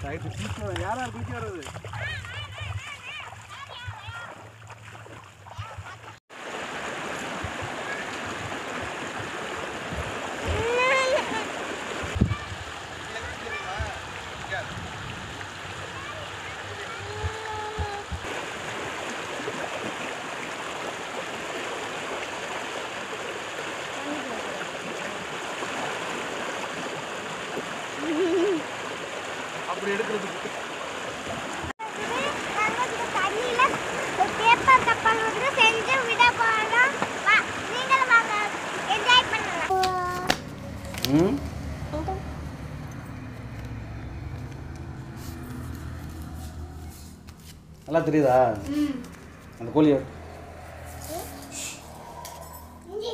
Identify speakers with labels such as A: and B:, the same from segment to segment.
A: Right குளிச்சு யார் யார் குளிக்க வர்றது அப்படி எடுக்கிறதுக்கு
B: தண்ணியில பேப்பர் கப்பல் வந்து செஞ்சு விட போறோம் வா நீங்களும் வாங்க என்ஜாய் பண்ணலாம்
A: ம் நல்லா தெரியுதா அந்த கோழி
B: இஞ்சி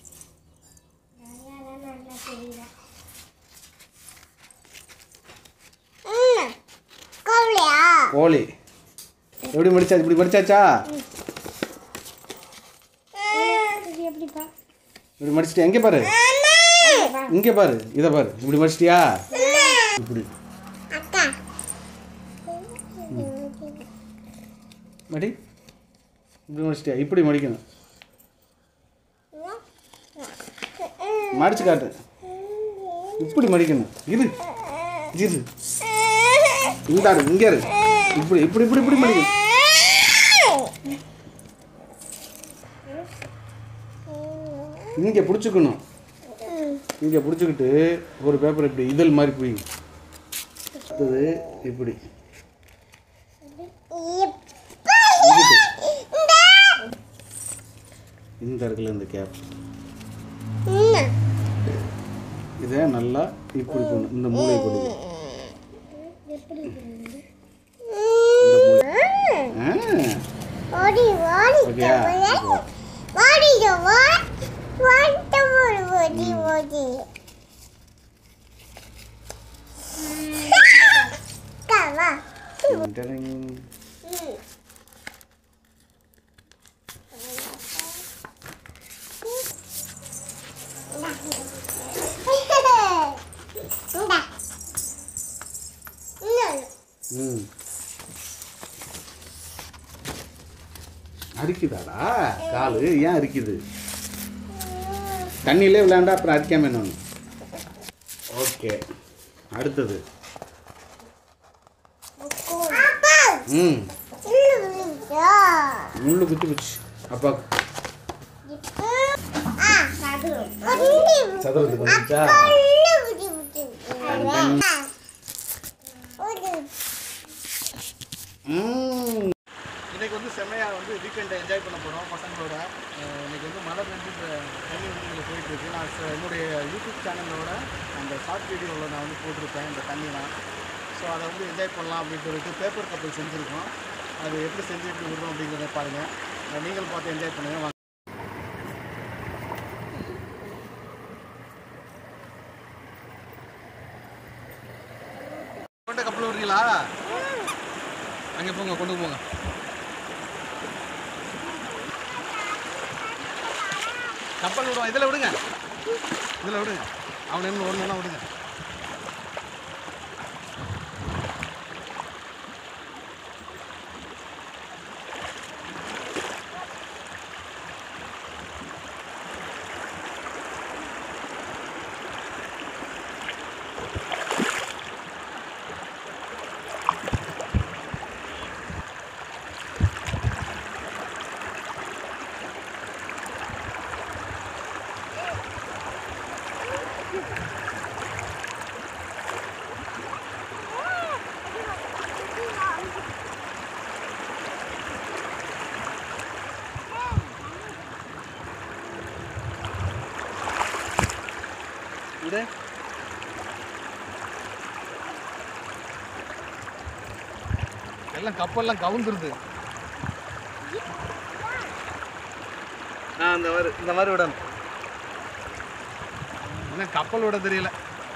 B: நல்லா நல்லா தெரியுதா ம் கோவிலையா
A: கோழி எப்படி மடிச்சா இப்படி மடிச்சாச்சா
B: இது எப்படிப்பா
A: இப்படி மடிச்சிட்டியா எங்கே பாரு இங்கே பாரு இதை பாரு இப்படி மடிச்சிட்டியா இப்படி
B: அக்கா
A: மடி இப்படி மடிச்சிட்டியா இப்படி மடிக்கணும் மடிச்சு காட்டு இப்படி மடிக்கணும் இரு இரு இந்த இரு, இங்க இரு இப்படி இப்படி இப்படி இப்படி மடிக்கணும் இங்கே பிடிச்சிக்கணும் இங்கே பிடிச்சிக்கிட்டு ஒரு பேப்பர் இப்படி இதழ் மாதிரி பிடிங்க அடுத்தது இப்படி இங்கிட்டு. இந்த இருக்குல்ல இந்த கேப் இதை நல்லா இப்படி போகணும் இந்த மூலையை கொண்டு போ. இந்த மூலை ஆ
B: ஓடி ஓடி
A: ஓகேயா
B: ஓடி ஓடி ஓடி ஓடி கவா
A: டடங்.
B: இந்தா இன்னொரு
A: ம் அரிக்குதாடா காலு ஏன் அரிக்குது தண்ணியிலே விளையாண்டா அப்புறம் அரிக்காம என்ன ஒன்று ஓகே அடுத்தது
B: அப்பா
A: ம்
B: இல்லையா
A: முள்ளு குத்தி போச்சு அப்பாவுக்கு
B: ஆ அது
A: சதுரத்துக்கு வந்துச்சா ம் இன்னைக்கு வந்து செம்மையாக வந்து வீக்கெண்டை என்ஜாய் பண்ண போகிறோம் பசங்களோட அஹ் இன்னைக்கு வந்து மழை பெஞ்சு இந்த தண்ணி வந்து இங்கே போயிட்டு இருக்கு நான் ச- என்னுடைய யூடியூப் சேனலோட அந்த ஷார்ட் வீடியோவில் நான் வந்து போட்டிருப்பேன் இந்த தண்ணிலாம் ஸோ அதை வந்து என்ஜாய் பண்ணலாம் அப்படின்னு சொல்லிட்டு பேப்பர் கப்பல் செஞ்சுருக்கோம் அது எப்படி செஞ்சு எப்படி விடுறோம் அப்படிங்கிறத பாருங்கள் அஹ் நீங்களும் பார்த்து என்ஜாய் பண்ணுங்கள் வாங்க கொண்ட கப்பல் விடுறீங்களா அங்கே போங்க கொண்டு போங்க கப்பல் விடுவோம் இதில் விடுங்க இதில் விடுங்க அவனை இன்னும் ஓடணும்னா விடுங்க விடு எல்லாம் கப்பல்லாம் கவுந்துருது ஆ இந்த மாதிரி இந்த மாதிரி விடணும் என்ன கப்பல் விட தெரியல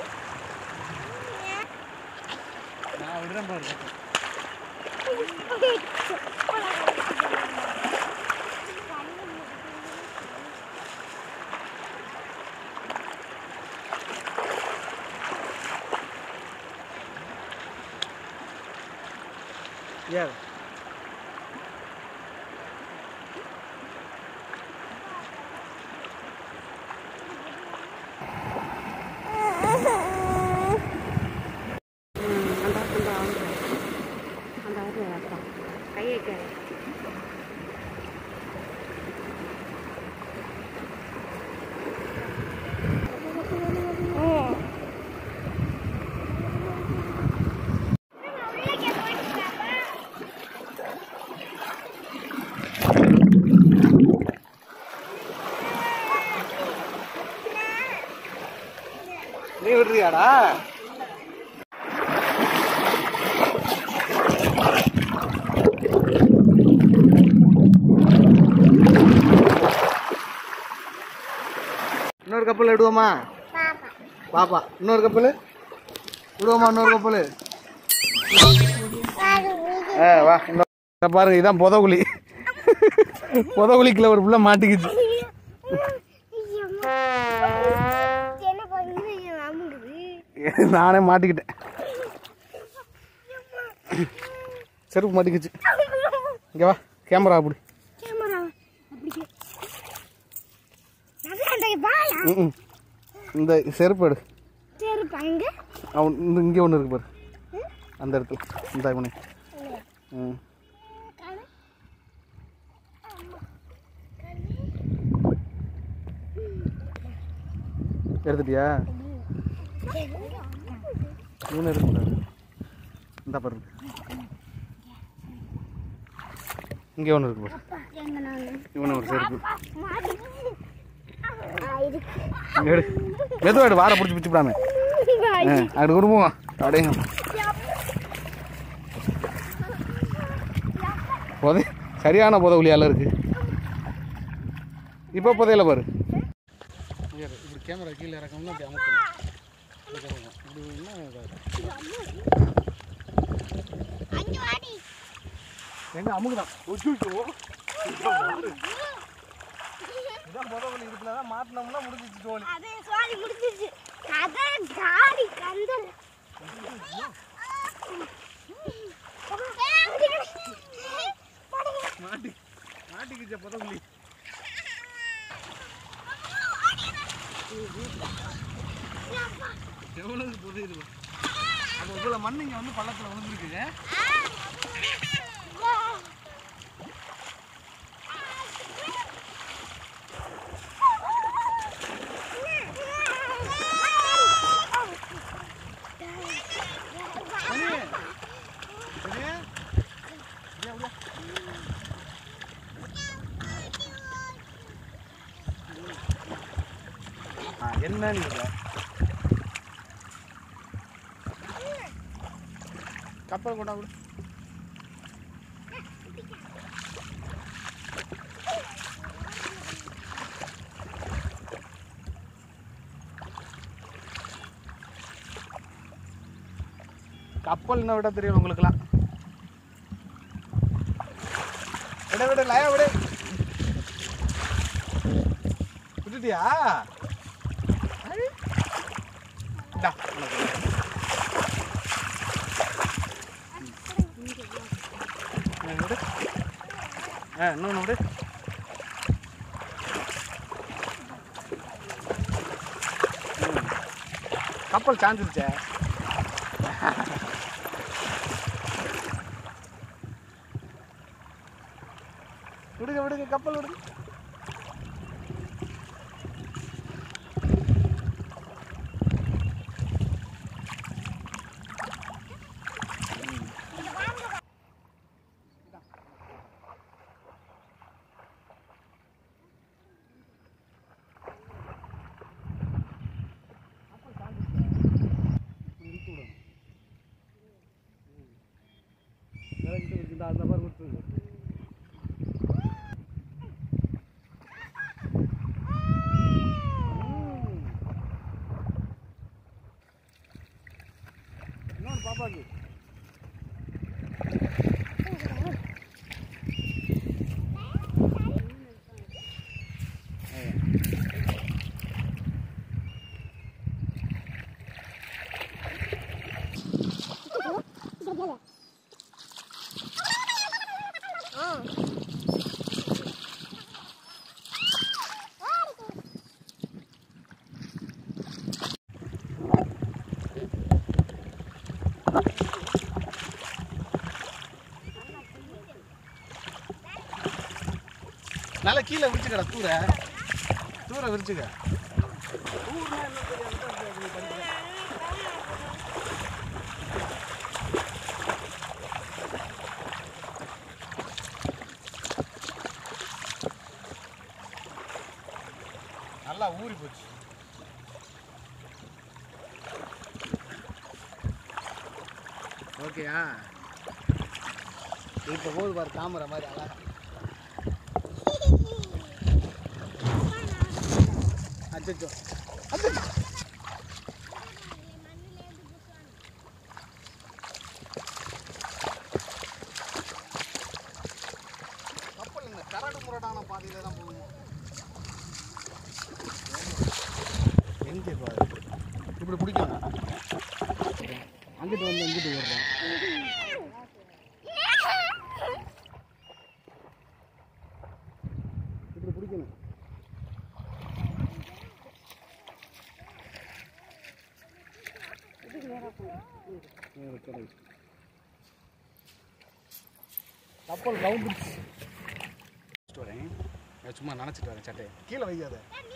A: நான் விடுறேன் பாரு யார் நீ விடுறியாடா இன்னொரு கப்பல் விடுவோமா பாப்பா இன்னொரு கப்பல் விடுவோமா இன்னொரு கப்பல் ஆ வா இன்னொரு இதை பாருங்க இதான் புதகுழி புதகுழிக்குள்ள ஒரு புள்ள மாட்டிக்கிச்சு
B: என்ன பண்ணுது அமுங்குது
A: நானே மாட்டிக்கிட்டேன் செருப்பு மாட்டிக்கிச்சு இங்க வா கேமரா அப்படி
B: கேமரா அப்படி நல்லா அந்த பாலா
A: ம்ம். இந்த செருப்பு எடு
B: சரி பாங்க
A: அவன் இந்த இங்கே ஒன்று இருக்கு பாரு அந்த இடத்துல இந்த இவனே ம் எடுத்துட்டியா இவனு எடுக்கக்கூடாது இந்த பாரு இங்கே ஒன்று இருக்கு பாரு
B: எங்க நான்
A: இவனு ஒரு செருப்பு
B: மாட்டிக்கிச்சு ஆ, இருக்கு
A: இங்க எடு மெதுவா எடு வார பிடிச்சி பிடிச்சி விடாம அப்படி குடும்பம் அப்படியே புதை சரியான புதவுலியால இருக்கு இப்போ புதையில பாரு இப்படி கேமரா கீழே இறக்கணும்னா அப்படி அமுக்கணும் இப்படி இறக்கணும். இப்படி என்ன இதாகும்?
B: அங்க வாடி
A: எங்க அமுக்குதான் ஒச்சு இதான் புதவுலி இதுக்குள்ள தான் மாட்டினோம்னா முடிஞ்சிச்சு தோழி
B: அதே சாரி முடிஞ்சிச்சு அதான் காடி கந்தல்
A: மாட்டி மாட்டிக்கிச்ச புதவுலி எவ்வளவு புதையுது அப்போ இவ்வளோ மண் இங்கே வந்து பள்ளத்தில் விழுந்துருக்குங்க மணி மணி அப்படியே அப்படியே ஆ என்ன நீங்க கப்பல் கூட கூட கப்பல்னா விட தெரியும் உங்களுக்குலாம் விட விட லயா விட விட்டுட்டியா இந்தா, உனக்கு. ஆ, விடு. ஆ இன்னொன்று விடு ம். கப்பல் சாஞ்சிருச்சே விடுங்க விடுங்க கப்பல் விடுங்க இழுத்து விடணும் இறக்கிட்டு இருக்குது அந்த மாதிரி விட்டுருங்க இன்னொன்று பாப்பாக்கு நல்லா கீழே விரிச்சுக்கடா தூர தூர விரிச்சுக்க தூர்னா என்ன தெரியாம நீ படிக்கிற நல்லா ஊறி போச்சு ஓகேயா இப்போ போது பாரு தாமரை மாதிரி அழகா அச்சோ அச்சோ கப்பல் இந்த கரடு முரடான பாதையில தான் போகணும் எங்கே பாரு இப்படி பிடிக்கணும் அங்கிட்டு வந்து இங்கிட்டு வர்றோம் இப்படி பிடிக்கணும் நேரா கடை. கப்பல் கவுந்துருச்சு வரேன் நான் சும்மா நினச்சிட்டு வரேன் சட்டையை கீழே வைக்காத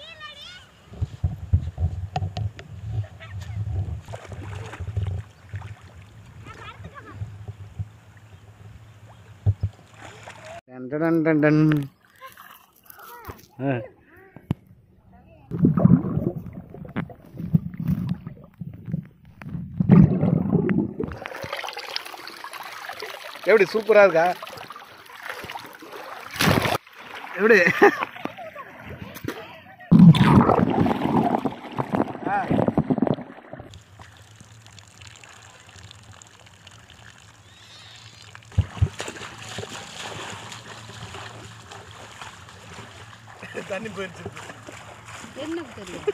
A: டன் டன் டன் டன். ஆ. எப்படி சூப்பரா இருக்கா எப்படி ஆ. தண்ணி போயிடுச்சு
C: என்ன தெரியும்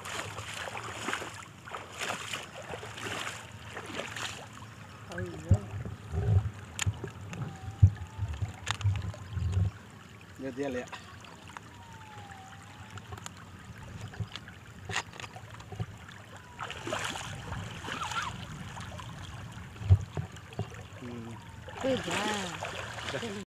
A: கத்தியா இல்லையா
C: போயிருக்கா